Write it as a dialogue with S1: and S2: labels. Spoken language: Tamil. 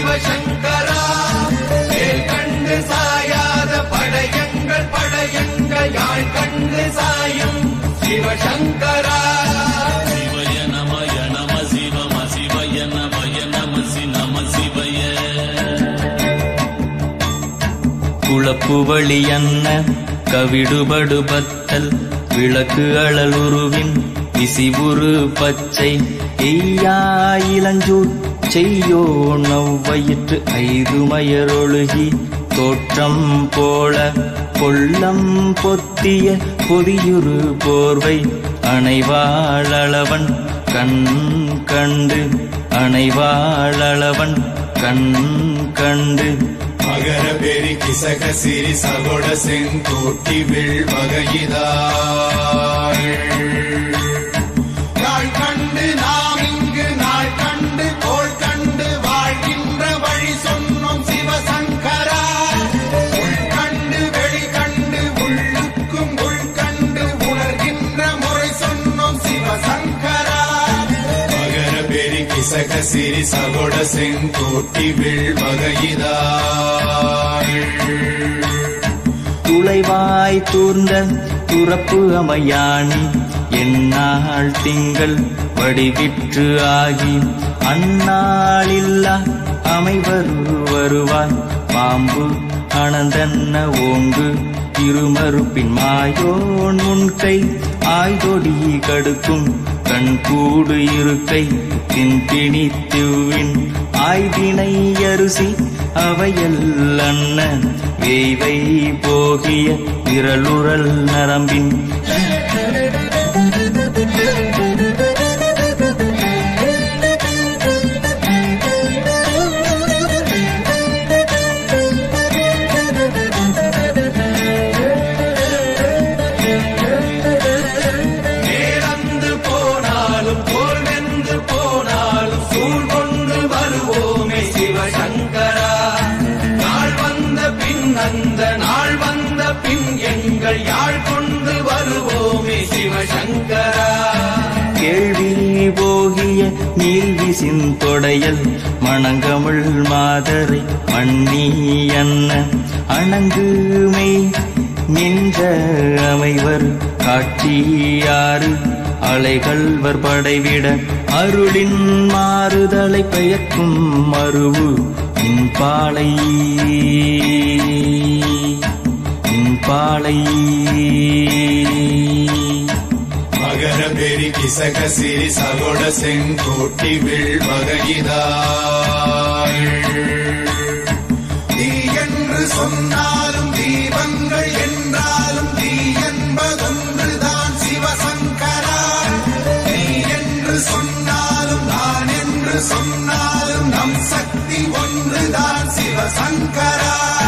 S1: சிவசங்கரா வேல் கண்டு சாயாத படையங்கள் படையங்கள் யாழ் கண்டு சாயும் சிவசங்கரா
S2: சிவய நமய நம சிவம சிவய நமய நம சி நம சிவய குளப்புவழி அன்ன கவிடுபடு பத்தல் விளக்கு அழலுருவின் விசிவுரு பச்சை எய்யா இளஞ்சூர் செய்யோ நவ்வயிற்று ஐதுமயரொழுகி தோற்றம் போல கொள்ளம் பொத்திய பொதியுரு போர்வை அணைவாழவன் கண் கண்டு அணைவாழவன் கண் கண்டு
S1: மகர பெரி கிசக சிறி சகோட செங்கோட்டி வில் வகையிதாள் நாள் கண்டு நாம் இங்கு நாள் கண்டு கோள் கண்டு வாழ்கின்ற வழி சொன்னோம் சிவசங்கரா உள் கண்டு வெளி கண்டு உள்ளுக்கும் உள் கண்டு உணர்கின்ற முறை சொன்னோம் சிவசங்கரா மகர பெரி கிசக சிறி சகோட செங்கோட்டி வில் வகையிதாள்
S2: துளைவாய் தூர்ந்த துறப்பு அமையாணி எந்நாள் திங்கள் வடிவிற்று ஆகி அந்நாளில்லா அமைவரு வருவாய் பாம்பு அனந்தன்ன ஓங்கு இருமறுப்பின் மாயோன் முன்கை ஆய்தொடி கடுக்கும் கண் கூடு இருக்கை தின்பிணி திவ்வின் ஆய்தினை அரிசி அவையல் அண்ண வேய்வை போகிய விரலுறல் நரம்பின்
S1: நேரந்து போனாலும் போர் வென்று போனாலும் சூழ் கொண்டு வருவோமே சிவசங்கரா நாள் வந்த பின் அந்த நாள் வந்த பின் எங்கள் யாழ் கொண்டு வருவோமே சிவசங்கரா
S2: கேள்வி போகிய நீல்விசின் தொடையல் மணங்கமிழ் மாதரை மண்ணி அன்ன அணங்குமை நின்ற அமைவர் காட்சியாறு அலைகள்வர் படைவிட அருளின் மாறுதலை பெயர்க்கும் மருவு இன்பாலை இன்பாலை
S1: மகர பெரி கிசக சிறி சகோட செங்கோட்டி வில் வகையிதாள் தீ என்று சொன்னாலும் தீபங்கள் என்றாலும் தீ என்பதொன்றுதான் சிவசங்கரா தீ என்று சொன்னாலும் நான் என்று சொன்னாலும் நம் சக்தி ஒன்றுதான் சிவசங்கரா